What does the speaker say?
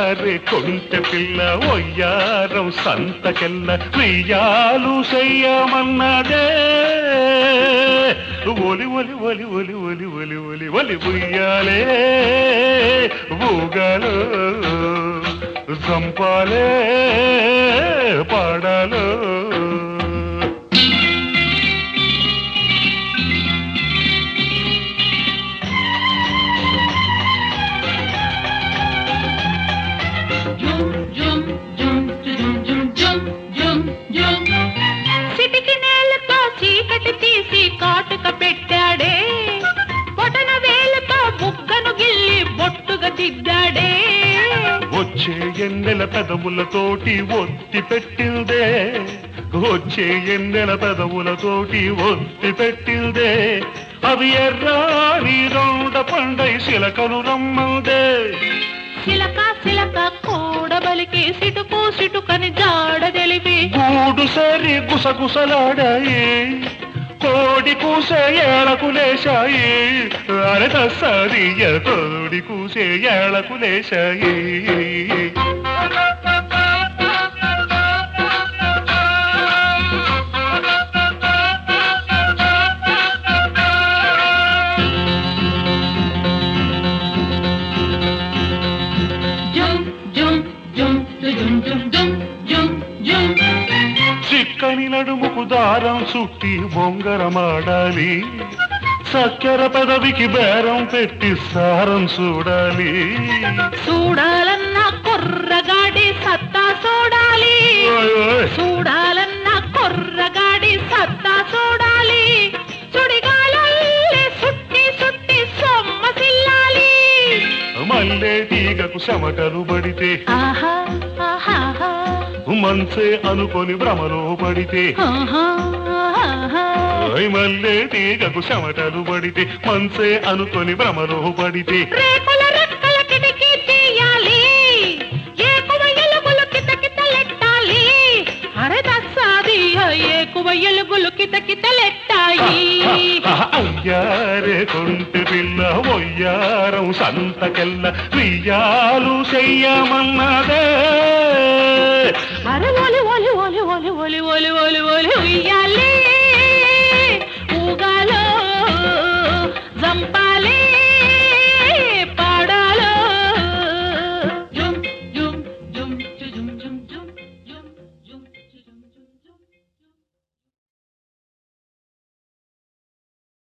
ఒయ్యారే కొంటె పిల్ల ఒయ్యారం సంతకెల్ల వెయ్యాలు చెయ్యమన్నదే ఒలి ఒలి ఒలి ఒలి ఒలి ఒలి ఒలి ఒలి ఉయ్యాలే ఊగాలు చంపాలే పాడాలు సిటికి నేలతో చీకటి తీసి కాటుక పెట్టాడే బొటన వేలుతో బుగ్గను గిల్లి బొట్టుగా దిద్దాడే వచ్చే ఎన్నెల పెదవులతోటి ఒత్తి పెట్టిందే వచ్చే ఎన్నెల పెదవులతోటి ఒత్తి పెట్టిందే అవి ఎర్రాని రౌండ పండై శిలకను రమ్మందే సిలక సిలక కూడబలికి సిటుకు సిటుకని జాడ తెలిపి గూడు సరి గుసగుసలాడాయి కోడి కూసే ఏళకు లేశాయి అరే తస్సదియ కోడి కూసే ఏళకు లేశాయి జుమ్ జుమ్ జుమ్ జుమ్ జుమ్ జుమ్ జుమ్ జుమ్ చిక్కని నడుముకు దారం చుట్టి బొంగరమాడాలి చక్కెర పెదవికి బేరం పెట్టి సారం చూడాలి చూడాలన్న కుర్రగాడి సత్తా చూడాలి ఓయ్ ఓయ్. చూడాలన్న కుర్రగాడి సత్తా చూడాలి సుడిగాలల్లే సుట్టి సుట్టి సొమ్మసిల్లాలి మల్లె తీగకు చెమటలు పడితే ఆహా ఆహా మంచే అనుకొని భ్రమలో పడితే ఆహా ఆహా ఓయ్ మల్లె తీగకు చెమటలు పడితే మంచే అనుకొని భ్రమలో పడితే రేకుల రెక్కల కిటికీ తీయాలి ఏకువ ఎలుగులు కిత కితలెట్టాలి అరే దస్సాది ఏకువ ఎలుగులు కిత కితలెట్టాయి అయ్యారే కొంటి పిల్ల ఒయ్యారం సంతకెల్ల వియ్యాలు చెయ్యమన్నదే